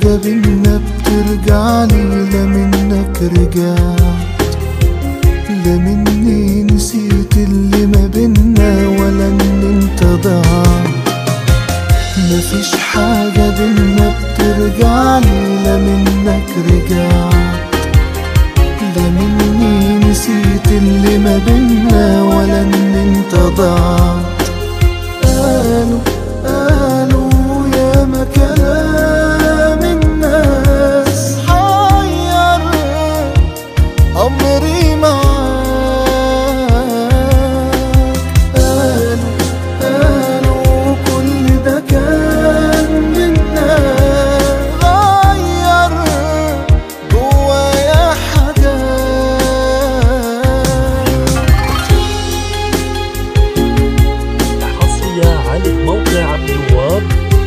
حاجة بينا بترجعلي لا منك رجعت لا مني نسيت اللي ما بينا ولا ان انت ضاعت مفيش حاجة بينا بترجعلي لا منك رجعت لا مني نسيت اللي ما بينا ولا ان انت ضاعت قالوا قالوا يا ما كلام الناس حير أمري معاك قالوا قالوا كل ده كان منا غير جوايا حاجات حصرية على موقع عبد الوهاب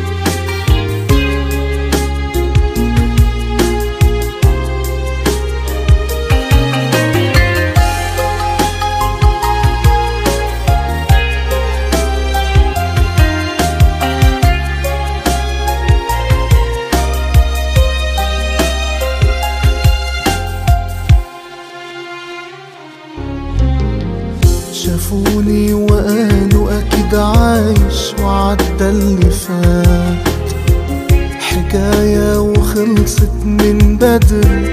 شافوني وقالوا اكيد عايش وعدى اللي فات حكاية وخلصت من بدري